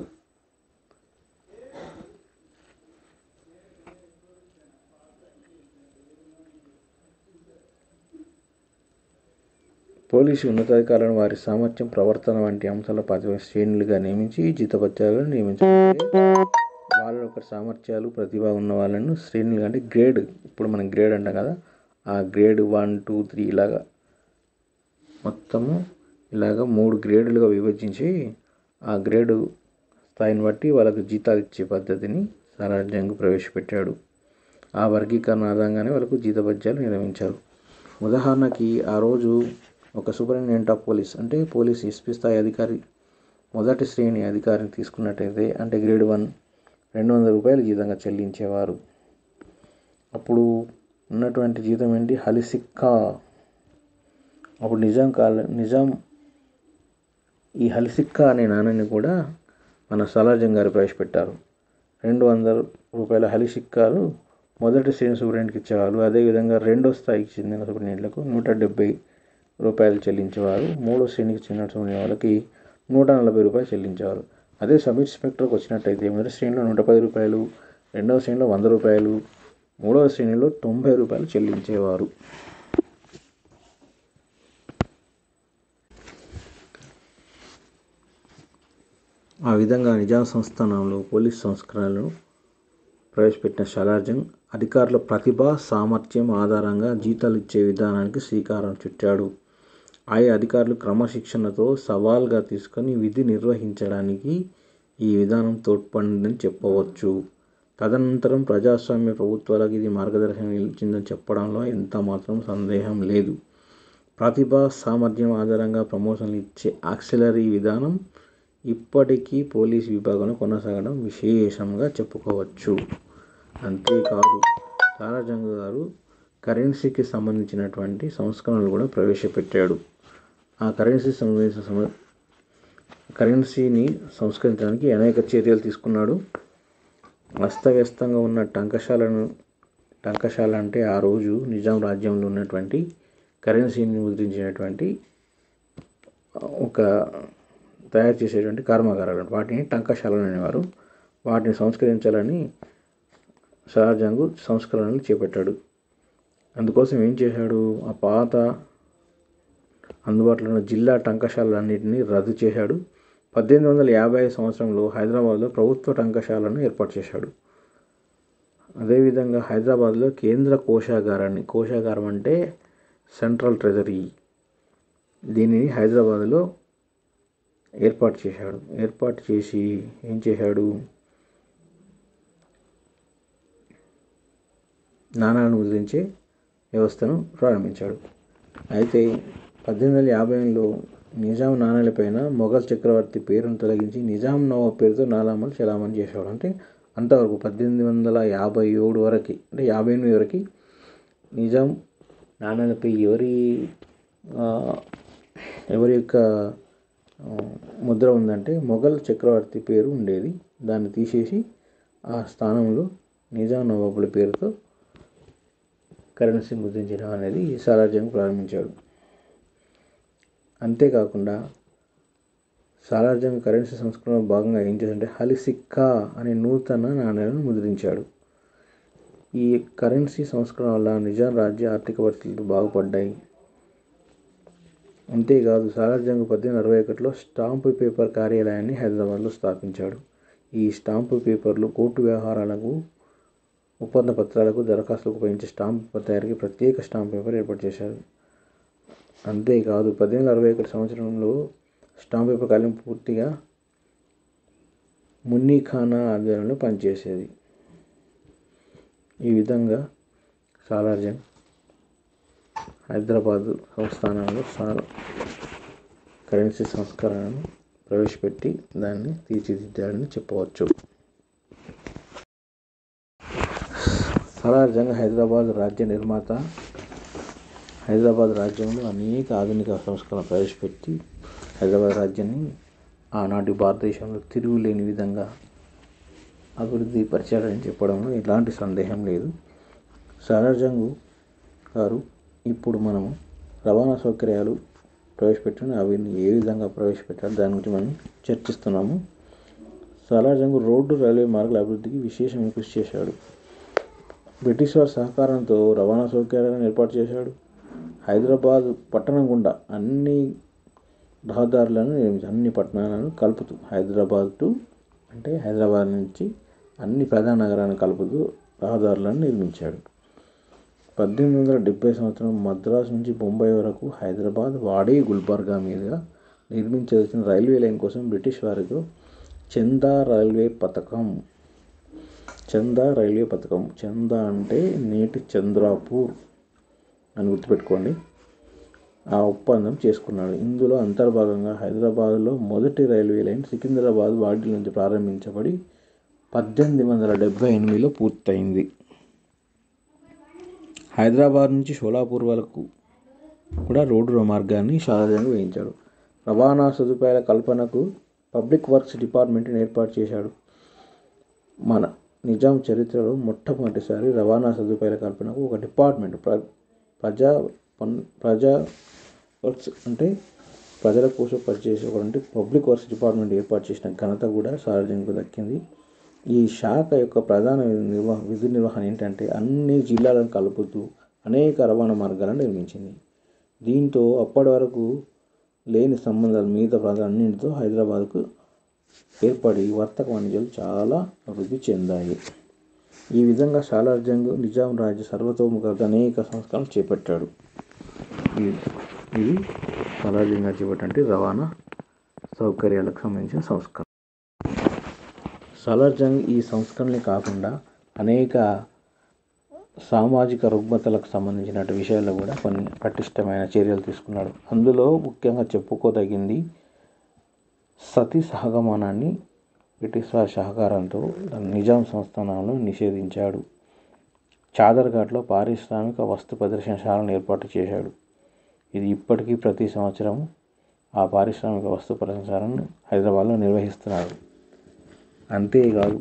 పోలీసు ఉన్నతాధికారులను వారి సామర్థ్యం ప్రవర్తన వంటి అంశాల పది శ్రేణులుగా నియమించి జీతపత్యాలను నియమించారు వాళ్ళ యొక్క సామర్థ్యాలు ప్రతిభ ఉన్న వాళ్ళను శ్రేణులుగా అంటే గ్రేడ్ ఇప్పుడు మనం గ్రేడ్ అంటాం కదా ఆ గ్రేడ్ వన్ టూ త్రీ ఇలాగా మొత్తము ఇలాగ మూడు గ్రేడులుగా విభజించి ఆ గ్రేడు స్థాయిని బట్టి వాళ్ళకు జీతాలు ఇచ్చే పద్ధతిని సాలార్జంగ్ ప్రవేశపెట్టాడు ఆ వర్గీకరణ ఆధారంగానే వాళ్ళకు జీతభత్యాలు నిర్వహించారు ఉదాహరణకి ఆ రోజు ఒక సూపరింటెండెంట్ ఆఫ్ పోలీస్ అంటే పోలీస్ ఎస్పీ స్థాయి అధికారి మొదటి శ్రేణి అధికారిని తీసుకున్నట్టయితే అంటే గ్రేడ్ వన్ రెండు వందల రూపాయలు జీతంగా చెల్లించేవారు అప్పుడు ఉన్నటువంటి జీతం ఏంటి హలిసిక్కా అప్పుడు నిజాం కాల నిజాం ఈ హలిసిక్కా అనే నాణ్యాన్ని కూడా మన సలార్జంగ్ గారు ప్రవేశపెట్టారు రెండు వందల రూపాయల హలిసిక్కాలు మొదటి శ్రేణి సూపరింటెండెంట్కి ఇచ్చేవారు అదేవిధంగా రెండో స్థాయికి చెందిన సూపరింటెండెంట్లకు నూట డెబ్బై రూపాయలు చెల్లించేవారు మూడో శ్రేణికి చెందిన సూపరింటెండెంట్ వాళ్ళకి నూట నలభై రూపాయలు చెల్లించేవారు అదే సబ్ ఇన్స్పెక్టర్కి వచ్చినట్టయితే మొదటి శ్రేణిలో నూట పది రూపాయలు రెండవ శ్రేణిలో వంద రూపాయలు మూడవ శ్రేణిలో తొంభై రూపాయలు చెల్లించేవారు ఆ విధంగా నిజాం సంస్థానంలో పోలీస్ సంస్కరణలను ప్రవేశపెట్టిన షలార్జంగ్ అధికారుల ప్రతిభ సామర్థ్యం ఆధారంగా జీతాలు ఇచ్చే విధానానికి శ్రీకారం చుట్టాడు ఆయా అధికారులు క్రమశిక్షణతో సవాల్గా తీసుకొని విధి నిర్వహించడానికి ఈ విధానం తోడ్పడిందని చెప్పవచ్చు తదనంతరం ప్రజాస్వామ్య ప్రభుత్వాలకు ఇది మార్గదర్శనం నిలిచిందని చెప్పడంలో ఎంత మాత్రం సందేహం లేదు ప్రతిభ సామర్థ్యం ఆధారంగా ప్రమోషన్లు ఇచ్చే ఆక్సిలరీ విధానం ఇప్పటికీ పోలీస్ విభాగంలో కొనసాగడం విశేషంగా చెప్పుకోవచ్చు అంతేకాదు తారాజంగ్ గారు కరెన్సీకి సంబంధించినటువంటి సంస్కరణలు కూడా ప్రవేశపెట్టాడు ఆ కరెన్సీ సంబంధించిన సమ కరెన్సీని సంస్కరించడానికి అనేక చర్యలు తీసుకున్నాడు అస్తవ్యస్తంగా ఉన్న టంకశాలను టంకశాల అంటే ఆ రోజు నిజాం రాజ్యంలో ఉన్నటువంటి కరెన్సీని ముద్రించినటువంటి ఒక తయారు చేసేటువంటి కర్మాగారాలు వాటిని టంకశాలలు అనేవారు వాటిని సంస్కరించాలని షాజాంగ్ సంస్కరణలు చేపట్టాడు అందుకోసం ఏం చేశాడు ఆ పాత అందుబాటులో ఉన్న జిల్లా టంకశాలన్నింటినీ రద్దు చేశాడు పద్దెనిమిది వందల యాభై సంవత్సరంలో హైదరాబాద్లో ప్రభుత్వ టంకశాలను ఏర్పాటు చేశాడు అదేవిధంగా హైదరాబాద్లో కేంద్ర కోశాగారాన్ని కోశాగారం అంటే సెంట్రల్ ట్రెజరీ దీనిని హైదరాబాద్లో ఏర్పాటు చేశాడు ఏర్పాటు చేసి ఏం చేశాడు నాణాలను ముద్రించే వ్యవస్థను ప్రారంభించాడు అయితే పద్దెనిమిది వందల యాభైలో నిజాం నాణాలపైన మొఘల్ చక్రవర్తి పేరును తొలగించి నిజాం నవాబ్ పేరుతో నాలామలు చలామణి చేసేవాడు అంటే అంతవరకు పద్దెనిమిది వందల యాభై ఏడు వరకు అంటే యాభై ఎనిమిది వరకు నిజాం నాణాలపై ఎవరి ఎవరి యొక్క ముద్ర ఉందంటే మొఘల్ చక్రవర్తి పేరు ఉండేది దాన్ని తీసేసి ఆ స్థానంలో నిజాం నవాబుల పేరుతో కరెన్సీ ముద్రించడం అనేది సాలార్జంగ్ ప్రారంభించాడు అంతేకాకుండా సాలార్జంగ్ కరెన్సీ సంస్కరణలో భాగంగా ఏం చేశాడంటే హలిసిక్కా అనే నూతన నాణ్యాలను ముద్రించాడు ఈ కరెన్సీ సంస్కరణ వల్ల నిజాం రాజ్య ఆర్థిక పరిస్థితులు బాగుపడ్డాయి అంతేకాదు సాలార్జంగ్ పద్దెనిమిది అరవై ఒకటిలో స్టాంపు పేపర్ కార్యాలయాన్ని హైదరాబాద్లో స్థాపించాడు ఈ స్టాంపు పేపర్లు కోర్టు వ్యవహారాలకు ఒప్పంద పత్రాలకు దరఖాస్తులకు ఉపయోగించే స్టాంప్ పేపర్ తయారీకి ప్రత్యేక స్టాంప్ పేపర్ ఏర్పాటు చేశారు అంతేకాదు పద్దెనిమిది అరవై ఒకటి సంవత్సరంలో స్టాంప్ పేపర్ కార్యం పూర్తిగా మున్నీ ఖానా ఆధ్వర్యంలో పనిచేసేది ఈ విధంగా సాలార్జంగ్ హైదరాబాదు సంస్థానంలో సార్ కరెన్సీ సంస్కరణను ప్రవేశపెట్టి దాన్ని తీర్చిదిద్దాడని చెప్పవచ్చు సాలార్జంగ్ హైదరాబాద్ రాజ్య నిర్మాత హైదరాబాద్ రాజ్యంలో అనేక ఆధునిక సంస్కరణ ప్రవేశపెట్టి హైదరాబాద్ రాజ్యాన్ని ఆనాటి భారతదేశంలో తిరుగులేని విధంగా అభివృద్ధి పరిచాడని చెప్పడంలో ఎలాంటి సందేహం లేదు సాలార్జంగ్ గారు ఇప్పుడు మనము రవాణా సౌకర్యాలు ప్రవేశపెట్టిన అవి ఏ విధంగా ప్రవేశపెట్టారు దాని గురించి మనం చర్చిస్తున్నాము సాలార్జంగ్ రోడ్డు రైల్వే మార్గాల అభివృద్ధికి విశేషమైన కృషి చేశాడు బ్రిటిష్ వారి సహకారంతో రవాణా సౌకర్యాలను ఏర్పాటు చేశాడు హైదరాబాద్ పట్టణం గుండా అన్ని రహదారులను నిర్మించాడు అన్ని పట్టణాలను కలుపుతూ హైదరాబాద్ టు అంటే హైదరాబాద్ నుంచి అన్ని ప్రధాన నగరాలను కలుపుతూ రహదారులను నిర్మించాడు పద్దెనిమిది వందల డెబ్బై సంవత్సరం మద్రాసు నుంచి బొంబాయి వరకు హైదరాబాద్ వాడి గుల్బర్గా మీదుగా నిర్మించవలసిన రైల్వే లైన్ కోసం బ్రిటిష్ వారితో చందా రైల్వే పథకం చందా రైల్వే పథకం చందా అంటే నేటి చంద్రాపూర్ అని గుర్తుపెట్టుకోండి ఆ ఒప్పందం చేసుకున్నాడు ఇందులో అంతర్భాగంగా హైదరాబాద్లో మొదటి రైల్వే లైన్ సికింద్రాబాద్ వాడి నుంచి ప్రారంభించబడి పద్దెనిమిది వందల డెబ్బై ఎనిమిదిలో పూర్తయింది హైదరాబాద్ నుంచి షోలాపూర్ వరకు కూడా రోడ్డు మార్గాన్ని షాజహాన్ వేయించాడు రవాణా సదుపాయాల కల్పనకు పబ్లిక్ వర్క్స్ డిపార్ట్మెంట్ని ఏర్పాటు చేశాడు మన నిజాం చరిత్రలో మొట్టమొదటిసారి రవాణా సదుపాయాల కల్పనకు ఒక డిపార్ట్మెంట్ ప్ర ప్రజా పన్ ప్రజా వర్క్స్ అంటే ప్రజల కోసం పనిచేసే అంటే పబ్లిక్ వర్క్స్ డిపార్ట్మెంట్ ఏర్పాటు చేసిన ఘనత కూడా సార్వజనికు దక్కింది ఈ శాఖ యొక్క ప్రధాన నిర్వహ విధి నిర్వహణ ఏంటంటే అన్ని జిల్లాలను కలుపుతూ అనేక రవాణా మార్గాలను నిర్మించింది దీంతో అప్పటి వరకు లేని సంబంధాలు మిగతా ప్రాంతాలన్నింటితో హైదరాబాద్కు ఏర్పడి వర్తక వాణిజ్యాలు చాలా అభివృద్ధి చెందాయి ఈ విధంగా సాలార్జంగ్ నిజాం రాజ్య సర్వతోముఖ అనేక సంస్కరణలు చేపట్టాడు ఇవి ఇవి సాలార్జంగ్ గారు చేపట్టే రవాణా సౌకర్యాలకు సంబంధించిన సంస్కరణ సాలార్జంగ్ ఈ సంస్కరణలే కాకుండా అనేక సామాజిక రుగ్మతలకు సంబంధించిన విషయాల్లో కూడా కొన్ని పటిష్టమైన చర్యలు తీసుకున్నాడు అందులో ముఖ్యంగా చెప్పుకోదగింది సతీ సహగమనాన్ని బ్రిటిష్ వారి సహకారంతో నిజాం సంస్థానాలను నిషేధించాడు చాదర్ఘాట్లో పారిశ్రామిక వస్తు ప్రదర్శనశాలను ఏర్పాటు చేశాడు ఇది ఇప్పటికీ ప్రతి సంవత్సరం ఆ పారిశ్రామిక వస్తు ప్రదర్శనశాలను హైదరాబాద్లో నిర్వహిస్తున్నారు అంతేకాదు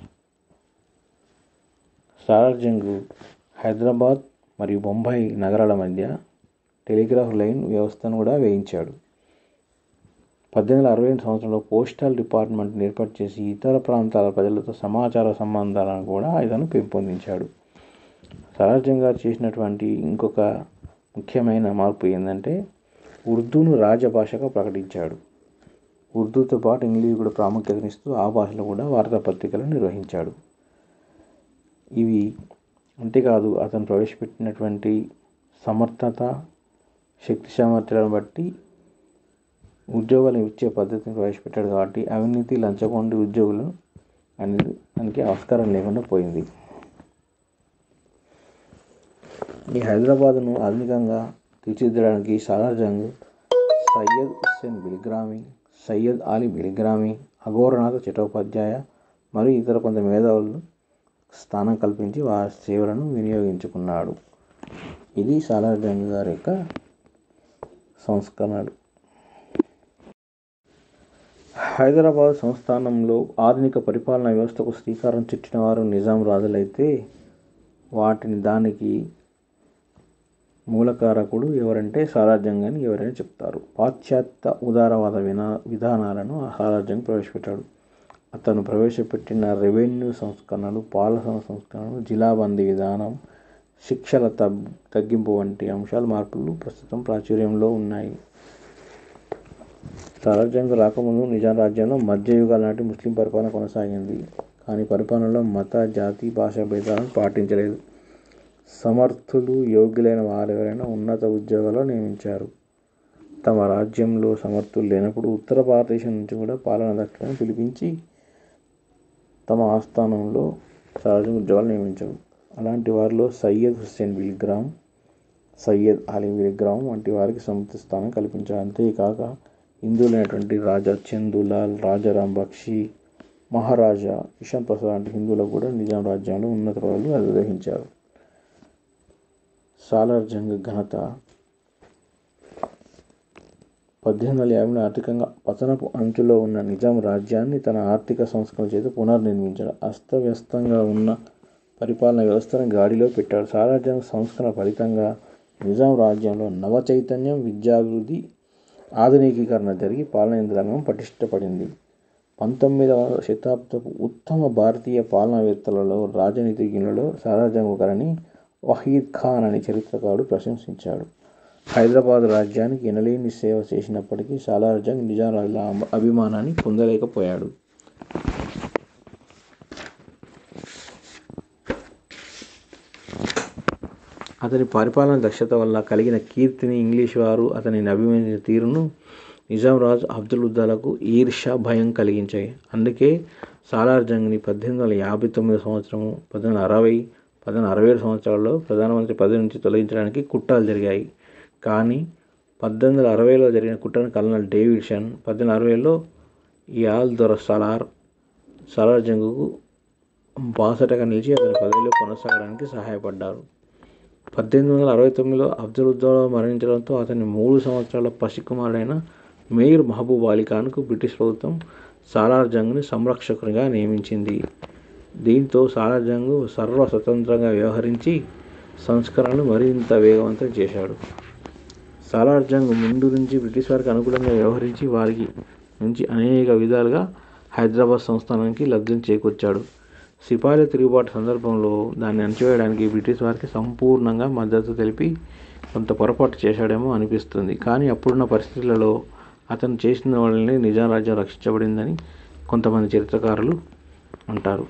సాలార్జంగ్ హైదరాబాద్ మరియు బొంబాయి నగరాల మధ్య టెలిగ్రాఫ్ లైన్ వ్యవస్థను కూడా వేయించాడు పద్దెనిమిది వందల అరవై రెండు సంవత్సరంలో పోస్టల్ డిపార్ట్మెంట్ని ఏర్పాటు చేసి ఇతర ప్రాంతాల ప్రజలతో సమాచార సంబంధాలను కూడా ఇతను పెంపొందించాడు సలార్జంగ్ గారు చేసినటువంటి ఇంకొక ముఖ్యమైన మార్పు ఏంటంటే ఉర్దూను రాజభాషగా ప్రకటించాడు ఉర్దూతో పాటు ఇంగ్లీష్ కూడా ప్రాముఖ్యతనిస్తూ ఆ భాషలో కూడా వార్తాపత్రికలు నిర్వహించాడు ఇవి అంతేకాదు అతను ప్రవేశపెట్టినటువంటి సమర్థత శక్తి సామర్థ్యాలను బట్టి ఉద్యోగాలు ఇచ్చే పద్ధతిని ప్రవేశపెట్టాడు కాబట్టి అవినీతి లంచగొండి ఉద్యోగులు అనేది దానికి ఆస్కారం లేకుండా పోయింది ఈ హైదరాబాద్ను ఆధునికంగా తీర్చిదిద్దడానికి సాలార్జంగ్ సయ్యద్ హుస్సేన్ బిల్గ్రామి సయ్యద్ అలీ బిల్గ్రామి అఘోరనాథ్ చటోపాధ్యాయ మరియు ఇతర కొంత మేధావులు స్థానం కల్పించి వారి సేవలను వినియోగించుకున్నాడు ఇది సాలార్జంగ్ గారి యొక్క సంస్కరణలు హైదరాబాద్ సంస్థానంలో ఆధునిక పరిపాలనా వ్యవస్థకు శ్రీకారం చుట్టిన వారు నిజాం రాజులైతే వాటిని దానికి మూలకారకుడు ఎవరంటే సాలార్జంగ్ అని ఎవరైనా చెప్తారు పాశ్చాత్య ఉదారవాద వినా విధానాలను సాలార్జంగ్ ప్రవేశపెట్టాడు అతను ప్రవేశపెట్టిన రెవెన్యూ సంస్కరణలు పాలన సంస్కరణలు జిలాబందీ విధానం శిక్షల తగ్ తగ్గింపు వంటి అంశాలు మార్పులు ప్రస్తుతం ప్రాచుర్యంలో ఉన్నాయి సాలార్జంగ్ రాకముందు నిజాం రాజ్యంలో మధ్యయుగాల నాటి ముస్లిం పరిపాలన కొనసాగింది కానీ పరిపాలనలో మత జాతి భాష భేదాలను పాటించలేదు సమర్థులు యోగ్యులైన వారెవరైనా ఉన్నత ఉద్యోగాల్లో నియమించారు తమ రాజ్యంలో సమర్థులు లేనప్పుడు ఉత్తర భారతదేశం నుంచి కూడా పాలన దక్కని పిలిపించి తమ ఆస్థానంలో సార్వజనిక ఉద్యోగాలు నియమించారు అలాంటి వారిలో సయ్యద్ హుస్సేన్ బిల్గ్రామ్ సయ్యద్ అలీ బిల్గ్రామ్ వంటి వారికి సముచిత స్థానం కల్పించారు అంతేకాక హిందువులైనటువంటి రాజా చందులాల్ రాజారాం బక్షి మహారాజా కిషన్ ప్రసాద్ లాంటి హిందువులకు కూడా నిజాం రాజ్యంలో ఉన్నత పదవులు అధిరోహించారు సాలార్ జంగ్ ఘనత పద్దెనిమిది వందల యాభైలో ఆర్థికంగా పతనపు అంచులో ఉన్న నిజాం రాజ్యాన్ని తన ఆర్థిక సంస్కరణ చేత పునర్నిర్మించాడు అస్తవ్యస్తంగా ఉన్న పరిపాలన వ్యవస్థను గాడిలో పెట్టాడు సాలార్ జంగ్ సంస్కరణ ఫలితంగా నిజాం రాజ్యంలో నవ చైతన్యం విద్యాభివృద్ధి ఆధునికీకరణ జరిగి పాలన యంత్రాంగం పటిష్టపడింది పంతొమ్మిదవ శతాబ్దపు ఉత్తమ భారతీయ పాలనావేత్తలలో రాజనీతిజ్ఞులలో సాలార్ జంగ్ ఒకరని వహీద్ ఖాన్ అని చరిత్రకారుడు ప్రశంసించాడు హైదరాబాద్ రాజ్యానికి ఎనలేని సేవ చేసినప్పటికీ సాలార్ జంగ్ నిజాం రాజుల అభిమానాన్ని పొందలేకపోయాడు అతని పరిపాలన దక్షత వల్ల కలిగిన కీర్తిని ఇంగ్లీష్ వారు అతనిని అభిమానించిన తీరును నిజాం రాజు అబ్దుల్ ఈర్ష్య భయం కలిగించాయి అందుకే సాలార్ జంగ్ని పద్దెనిమిది వందల యాభై తొమ్మిది సంవత్సరము పద్దెనిమిది వందల అరవై పద్దెనిమిది వందల అరవై ఏడు సంవత్సరాల్లో ప్రధానమంత్రి పదవి నుంచి తొలగించడానికి కుట్రలు జరిగాయి కానీ పద్దెనిమిది వందల అరవైలో జరిగిన కుట్రను కల్నల్ డేవిడ్సన్ పద్దెనిమిది అరవైలో యాల్ దొర సలార్ సలార్ జంగుకు బాసటగా నిలిచి అతని పదవిలో కొనసాగడానికి సహాయపడ్డారు పద్దెనిమిది వందల అరవై తొమ్మిదిలో అఫ్జలుద్దౌలా మరణించడంతో అతని మూడు సంవత్సరాల పసికుమారుడైన మీర్ మహబూబ్ అలీ ఖాన్కు బ్రిటిష్ ప్రభుత్వం సాలార్ జంగ్ని సంరక్షకునిగా నియమించింది దీంతో సాలార్ జంగ్ సర్వ స్వతంత్రంగా వ్యవహరించి సంస్కరణలు మరింత వేగవంతం చేశాడు సాలార్ జంగ్ ముందు నుంచి బ్రిటిష్ వారికి అనుకూలంగా వ్యవహరించి వారికి నుంచి అనేక విధాలుగా హైదరాబాద్ సంస్థానానికి లబ్ధిని చేకూర్చాడు సిపాయిల తిరుగుబాటు సందర్భంలో దాన్ని అణచివేయడానికి బ్రిటిష్ వారికి సంపూర్ణంగా మద్దతు తెలిపి కొంత పొరపాటు చేశాడేమో అనిపిస్తుంది కానీ అప్పుడున్న పరిస్థితులలో అతను చేసిన వల్లనే నిజాం రాజ్యం రక్షించబడిందని కొంతమంది చరిత్రకారులు అంటారు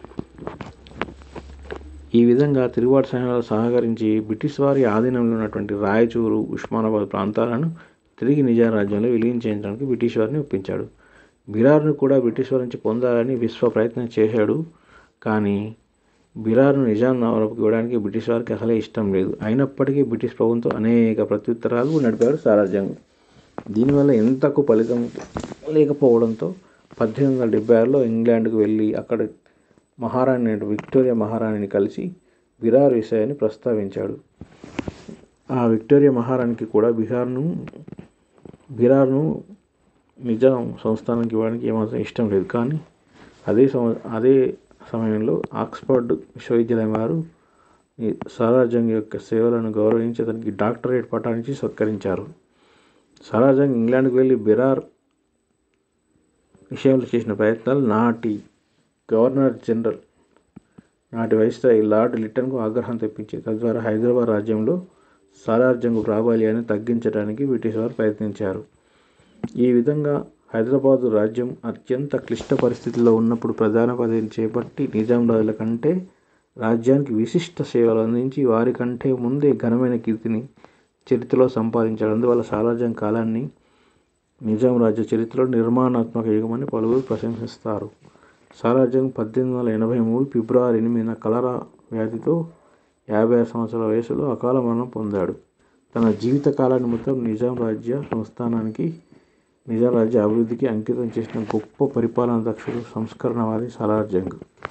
ఈ విధంగా తిరుగుబాటు సైన్యాలు సహకరించి బ్రిటిష్ వారి ఆధీనంలో ఉన్నటువంటి రాయచూరు ఉస్మానాబాద్ ప్రాంతాలను తిరిగి నిజాం రాజ్యంలో విలీనం చేయించడానికి బ్రిటిష్ వారిని ఒప్పించాడు బిరార్ను కూడా బ్రిటిష్ వారి నుంచి పొందాలని విశ్వ ప్రయత్నం చేశాడు కానీ బిరార్ను నిజాం నవాబుకి ఇవ్వడానికి బ్రిటిష్ వారికి అసలే ఇష్టం లేదు అయినప్పటికీ బ్రిటిష్ ప్రభుత్వం అనేక ప్రత్యుత్తరాలు నడిపాడు సాలార్ జంగ్ దీనివల్ల ఎంతకు ఫలితం లేకపోవడంతో పద్దెనిమిది వందల డెబ్బై ఆరులో ఇంగ్లాండ్కు వెళ్ళి అక్కడ మహారాణి విక్టోరియా మహారాణిని కలిసి బిరార్ విషయాన్ని ప్రస్తావించాడు ఆ విక్టోరియా మహారాణికి కూడా బీహార్ను బిరార్ను నిజాం సంస్థానానికి ఇవ్వడానికి ఏమాత్రం ఇష్టం లేదు కానీ అదే సమ అదే సమయంలో ఆక్స్ఫర్డ్ విశ్వవిద్యాలయం వారు ఈ సాలార్ జంగ్ యొక్క సేవలను గౌరవించి అతనికి డాక్టరేట్ పట్టానికి సత్కరించారు సాలార్ జంగ్ ఇంగ్లాండ్కి వెళ్ళి బిరార్ విషయంలో చేసిన ప్రయత్నాలు నాటి గవర్నర్ జనరల్ నాటి వైస్రాయ్ లార్డ్ లిట్టన్కు ఆగ్రహం తెప్పించింది తద్వారా హైదరాబాద్ రాజ్యంలో సాలార్ జంగ్ ప్రాబల్యాన్ని తగ్గించడానికి బ్రిటిష్ వారు ప్రయత్నించారు ఈ విధంగా హైదరాబాద్ రాజ్యం అత్యంత క్లిష్ట పరిస్థితుల్లో ఉన్నప్పుడు ప్రధాన పదవిని చేపట్టి నిజాం రాజుల కంటే రాజ్యానికి విశిష్ట సేవలు అందించి వారి కంటే ముందే ఘనమైన కీర్తిని చరిత్రలో సంపాదించాడు అందువల్ల సాలార్జంగ్ కాలాన్ని నిజాం రాజ్య చరిత్రలో నిర్మాణాత్మక యుగమని పలువురు ప్రశంసిస్తారు సాలార్జంగ్ పద్దెనిమిది వందల ఎనభై మూడు ఫిబ్రవరి ఎనిమిదిన కలరా వ్యాధితో యాభై ఆరు సంవత్సరాల వయసులో అకాల మరణం పొందాడు తన జీవిత కాలాన్ని మొత్తం నిజాం రాజ్య సంస్థానానికి నిజాం రాజ్య అభివృద్ధికి అంకితం చేసిన గొప్ప పరిపాలనా దక్షుడు సంస్కరణవాది సాలార్జంగ్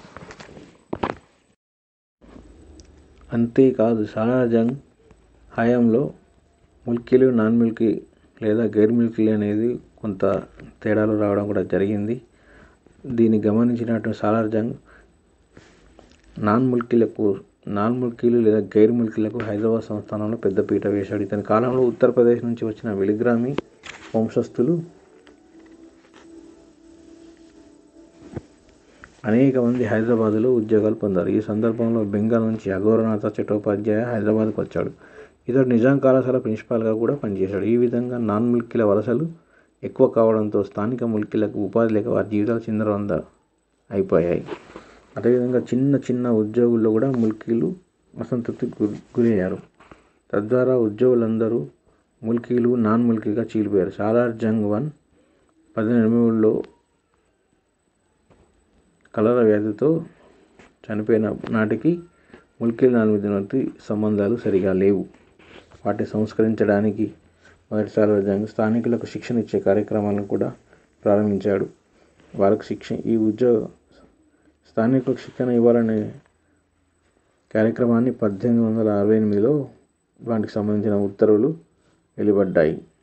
అంతేకాదు సాలార్జంగ్ హయాంలో ముల్కీలు నాన్ మిల్కీ లేదా గైర్ మిల్కీ అనేది కొంత తేడాలు రావడం కూడా జరిగింది దీన్ని గమనించినటువంటి సాలార్జంగ్ నాన్ ముల్కీలకు నాన్ ముల్కీలు లేదా గైర్ ముల్కీలకు హైదరాబాద్ సంస్థానంలో పెద్దపీట వేశాడు ఇతని కాలంలో ఉత్తరప్రదేశ్ నుంచి వచ్చిన వెలిగ్రామి వంశస్థులు అనేక మంది హైదరాబాదులో ఉద్యోగాలు పొందారు ఈ సందర్భంలో బెంగాల్ నుంచి అఘోరనాథ చట్టోపాధ్యాయ హైదరాబాద్కు వచ్చాడు ఇతడు నిజాం కళాశాల ప్రిన్సిపాల్గా కూడా పనిచేశాడు ఈ విధంగా నాన్ ముల్కీల వలసలు ఎక్కువ కావడంతో స్థానిక ముల్కీలకు ఉపాధి లేక వారి జీవితాలు చిందరవంద అయిపోయాయి అదేవిధంగా చిన్న చిన్న ఉద్యోగుల్లో కూడా ముల్కీలు అసంతృప్తికి గురి గురయ్యారు తద్వారా ఉద్యోగులందరూ ముల్కీలు నాన్ ముల్కీగా చీలిపోయారు సాలార్ జంగ్ వన్ పదిహేను ఎనభై మూడులో కలరా వ్యాధితో చనిపోయిన నాటికి ముల్కీలు నాన్ మధ్య సంబంధాలు సరిగా లేవు వాటిని సంస్కరించడానికి మొదటిసారి రాజ్యాంగం స్థానికులకు శిక్షణ ఇచ్చే కార్యక్రమాలను కూడా ప్రారంభించాడు వారికి శిక్ష ఈ ఉద్యోగ స్థానికులకు శిక్షణ ఇవ్వాలనే కార్యక్రమాన్ని పద్దెనిమిది వందల అరవై ఎనిమిదిలో వాటికి సంబంధించిన ఉత్తర్వులు వెలువడ్డాయి